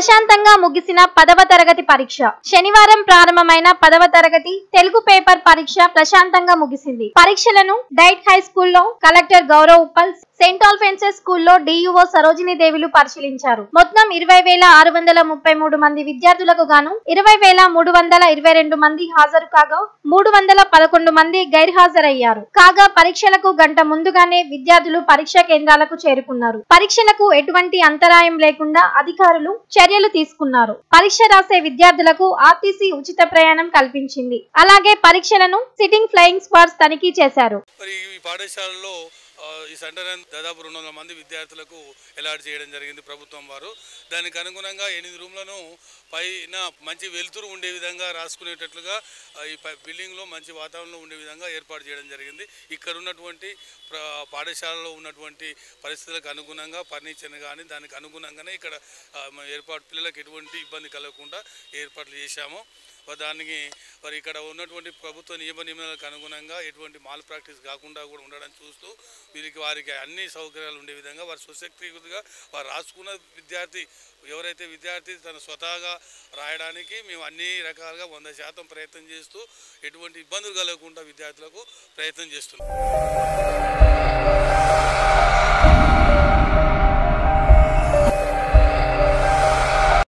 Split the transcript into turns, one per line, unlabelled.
ప్రశాంతంగా ముగిసిన పదవ తరగతి పరీక్ష శనివారం ప్రారంభమైన పదవ తరగతి తెలుగు పేపర్ పరీక్ష ప్రశాంతంగా ముగిసింది పరీక్షలను డైట్ హై స్కూల్లో collector Gaurav Uppal saint Alphonsus స్కూల్లో డియుఓ సరోజిని దేవిలు పరిశీలించారు మొత్తం ఇరవై వేల ఆరు వందల ముప్పై మూడు మంది విద్యార్థులకు గాను ఇరవై వేల మూడు వందల ఇరవై రెండు మంది హాజరు కాగా మూడు వందల పదకొండు మంది గైర్హాజరయ్యారు కాగా పరీక్షలకు గంట ముందుగానే విద్యార్థులు పరీక్షా కేంద్రాలకు చేరుకున్నారు పరీక్షలకు ఎటువంటి అంతరాయం లేకుండా అధికారులు చర్యలు తీసుకున్నారు పరీక్ష రాసే విద్యార్థులకు ఆర్టీసీ ఉచిత ప్రయాణం కల్పించింది అలాగే పరీక్షలను సిట్టింగ్ ఫ్లయింగ్ స్క్వాడ్స్ తనిఖీ చేశారు
మరి ఈ పాఠశాలలో ఆ, ఈ సెంటర్ నందు దాదాపు రెండు వందల మంది విద్యార్థులకు అలాట్ చేయడం జరిగింది ప్రభుత్వం వారు దానికి అనుగుణంగా ఎనిమిది రూమ్లను పైన మంచి వెలుతురు ఉండే విధంగా రాసుకునేటట్లుగా ఆ, ఈ ప- బిల్డింగ్లో మంచి వాతావరణంలో ఉండే విధంగా ఏర్పాటు చేయడం జరిగింది ఇక్కడ ఉన్నటువంటి ప్ర- పాఠశాలలో ఉన్నటువంటి పరిస్థితులకు అనుగుణంగా ఫర్నిచర్ కానీ దానికి అనుగుణంగానే ఇక్కడ ఆ, మన ఏర్పాటు పిల్లలకు ఎటువంటి ఇబ్బంది కలగకుండా ఏర్పాట్లు చేశాము మరి దానికి మరి ఇక్కడ ఉన్నటువంటి ప్రభుత్వ నియమ నిబంధనలకు అనుగుణంగా ఎటువంటి మాల్ ప్రాక్టీస్ కాకుండా కూడా ఉండడం చూస్తూ వీరికి వారికి అన్ని సౌకర్యాలు ఉండే విధంగా వారు సుశక్తిగా వారు రాసుకున్న విద్యార్థి ఎవరైతే విద్యార్థి తన స్వతహాగా రాయడానికి మేము అన్ని రకాలుగా వంద శాతం ప్రయత్నం చేస్తూ ఎటువంటి ఇబ్బందులు కలగకుండా విద్యార్థులకు ప్రయత్నం చేస్తున్నాం